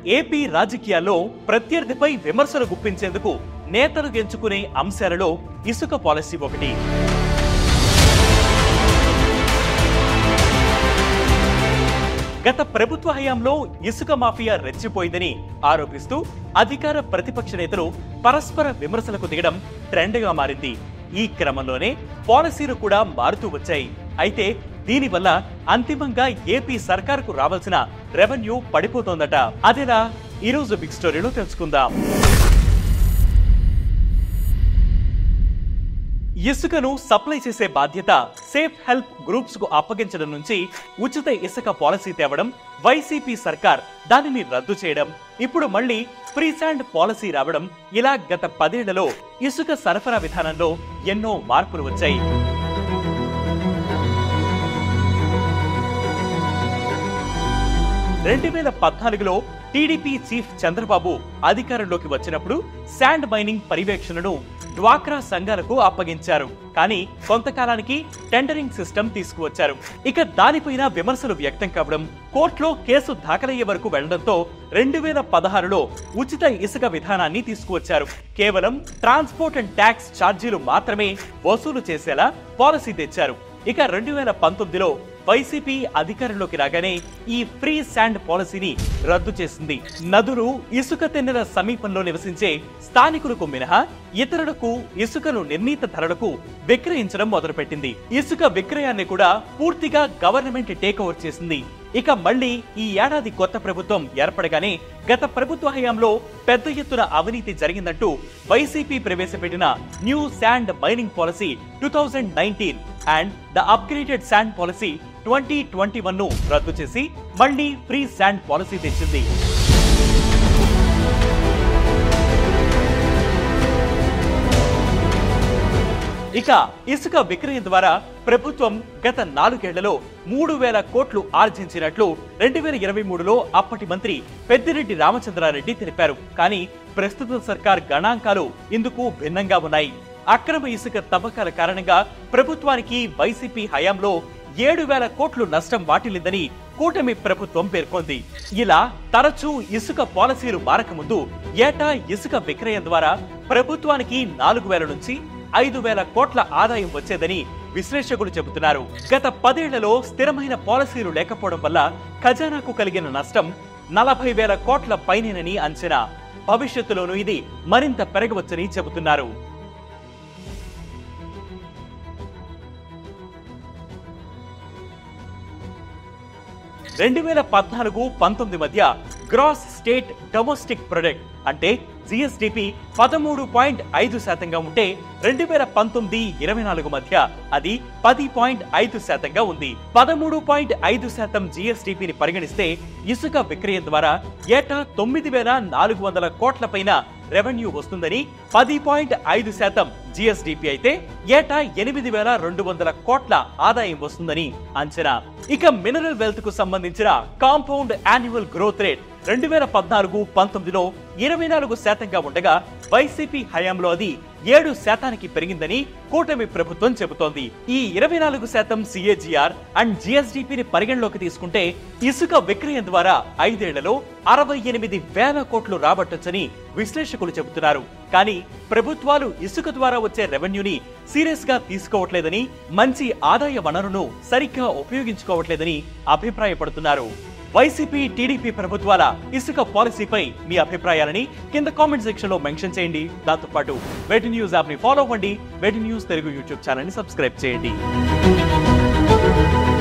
AP రాజకీయాల్లో ప్రత్యర్థిపై విమర్శలు గుప్పించేందుకు నేతలు ఎంచుకునే అంశాలలో ఇసుక పాలసీ ఒకటి గత ప్రభుత్వ హయాంలో ఇసుక మాఫియా రెచ్చిపోయిందని ఆరోపిస్తూ అధికార ప్రతిపక్ష నేతలు పరస్పర విమర్శలకు దిగడం ట్రెండ్గా మారింది ఈ క్రమంలోనే పాలసీలు కూడా మారుతూ వచ్చాయి అయితే దీనివల్ల అంతిమంగా ఏపీ సర్కారుకు రావాల్సిన రెవెన్యూ పడిపోతోందట అదేలా ఈరోజు బిగ్ స్టోరీలో తెలుసుకుందాం ఇసుకను సప్లై చేసే బాధ్యత సేఫ్ హెల్ప్ గ్రూప్స్ కు అప్పగించడం నుంచి ఉచిత ఇసుక పాలసీ తేవడం వైసీపీ సర్కార్ దానిని రద్దు చేయడం ఇప్పుడు మళ్ళీ ఫ్రీ శాండ్ పాలసీ రావడం ఇలా గత పదేళ్లలో ఇసుక సరఫరా విధానంలో ఎన్నో మార్పులు వచ్చాయి రెండు వేల పద్నాలుగులో టీడీపీ చీఫ్ చంద్రబాబు అధికారంలోకి వచ్చినప్పుడు శాండ్ మైనింగ్ పర్యవేక్షణను డ్వాక్రా సంఘాలకు అప్పగించారు కానీ కొంతకాలానికి టెండరింగ్ సిస్టమ్ తీసుకువచ్చారు ఇక దానిపైన విమర్శలు వ్యక్తం కావడం కోర్టులో కేసు దాఖలయ్యే వరకు వెళ్లడంతో రెండు వేల పదహారులో ఉచిత ఇసుక విధానాన్ని తీసుకువచ్చారు కేవలం ట్రాన్స్పోర్ట్ అండ్ ట్యాక్స్ ఛార్జీలు మాత్రమే వసూలు చేసేలా పాలసీ తెచ్చారు ఇక రెండు వేల పంతొమ్మిదిలో వైసీపీ అధికారంలోకి రాగానే ఈ ఫ్రీ శాండ్ పాలసీని రద్దు చేసింది నదులు ఇసుక తెన్నెల సమీపంలో నివసించే స్థానికులకు మినహా ఇతరులకు ఇసుకను నిర్ణీత ధరలకు విక్రయించడం మొదలుపెట్టింది ఇసుక విక్రయాన్ని కూడా పూర్తిగా గవర్నమెంట్ టేక్ ఓవర్ చేసింది ఇక మళ్ళీ ఈ ఏడాది కొత్త ప్రభుత్వం ఏర్పడగానే గత ప్రభుత్వ హయాంలో పెద్ద ఎత్తున అవినీతి జరిగిందంటూ వైసీపీ ప్రవేశపెట్టిన new sand mining policy two thousand nineteen and the upgraded sand policy twenty twenty one ను రద్దు చేసి మళ్ళీ ఫ్రీ శాండ్ పాలసీ తెచ్చింది ఇక ఇసుక విక్రయం ద్వారా ప్రభుత్వం గత నాలుగేళ్లలో మూడు వేల కోట్లు ఆర్జించినట్లు రెండు వేల ఇరవై మూడులో అప్పటి మంత్రి పెద్దిరెడ్డి రామచంద్రారెడ్డి తెలిపారు కానీ ప్రస్తుత సర్కార్ గణాంకాలు ఇందుకు భిన్నంగా ఉన్నాయి అక్రమ ఇసుక తవ్వకాల కారణంగా ప్రభుత్వానికి వైసీపీ హయాంలో ఏడు వేల కోట్లు నష్టం వాటిల్లిందని కూటమి ప్రభుత్వం పేర్కొంది ఇలా తరచూ ఇసుక పాలసీలు మారకముందు ఏటా ఇసుక విక్రయం ద్వారా ప్రభుత్వానికి నాలుగు వేల నుంచి ఐదు వేల కోట్ల ఆదాయం వచ్చేదని విశ్లేషకులు చెబుతున్నారు గత పదేళ్లలో స్థిరమైన పాలసీలు లేకపోవడం వల్ల ఖజానాకు కలిగిన నష్టం నలభై వేల కోట్ల పైనేనని అంచనా భవిష్యత్తులోనూ ఇది మరింత పెరగవచ్చని చెబుతున్నారు రెండు వేల పద్నాలుగు పంతొమ్మిది మధ్య గ్రాస్ స్టేట్ డొమెస్టిక్ ప్రొడక్ట్ అంటే జిఎస్డిపి పదమూడు పాయింట్ ఐదు శాతంగా ఉంటే రెండు వేల పంతొమ్మిది ఇరవై నాలుగు మధ్య అది పది పాయింట్ ఐదు శాతంగా ఉంది పదమూడు పాయింట్ ఐదు శాతం జిఎస్డిపిని పరిగణిస్తే ఇసుక విక్రయం ద్వారా ఏటా తొమ్మిది వేల నాలుగు వందల కోట్ల పైన రెవెన్యూ వస్తుందని పది పాయింట్ ఐదు శాతం జిఎస్డిపి అయితే ఏటా ఎనిమిది వేల రెండు వందల కోట్ల ఆదాయం వస్తుందని అంచనా ఇక మినరల్ వెల్త్ కు సంబంధించిన కాంపౌండ్ యాన్యువల్ గ్రోత్ రేట్ రెండు వేల పద్నాలుగు పంతొమ్మిదిలో ఇరవై నాలుగు శాతంగా ఉండగా వైసీపీ హయాంలో అది ఏడు శాతానికి పెరిగిందని కూటమి ప్రభుత్వం చెబుతోంది ఈ ఇరవై నాలుగు శాతం సిఏజిఆర్ అండ్ జిఎస్డిపిని పరిగణలోకి తీసుకుంటే ఇసుక విక్రయం ద్వారా ఐదేళ్లలో అరవై ఎనిమిది వేల కోట్లు రాబట్టొచ్చని విశ్లేషకులు చెబుతున్నారు కానీ ప్రభుత్వాలు ఇసుక ద్వారా వచ్చే రెవెన్యూని సీరియస్ గా తీసుకోవట్లేదని మంచి ఆదాయ వనరును సరిగ్గా ఉపయోగించుకోవట్లేదని అభిప్రాయపడుతున్నారు వైసీపీ టీడీపీ ప్రభుత్వాల ఇసుక పాలసీపై మీ అభిప్రాయాలని కింద కామెంట్ సెక్షన్ లో మెన్షన్ చేయండి దాంతో పాటు వెటి న్యూస్ యాప్ ని ఫాలో అవ్వండి వెటి న్యూస్ తెలుగు యూట్యూబ్ ఛానల్ ని సబ్స్క్రైబ్ చేయండి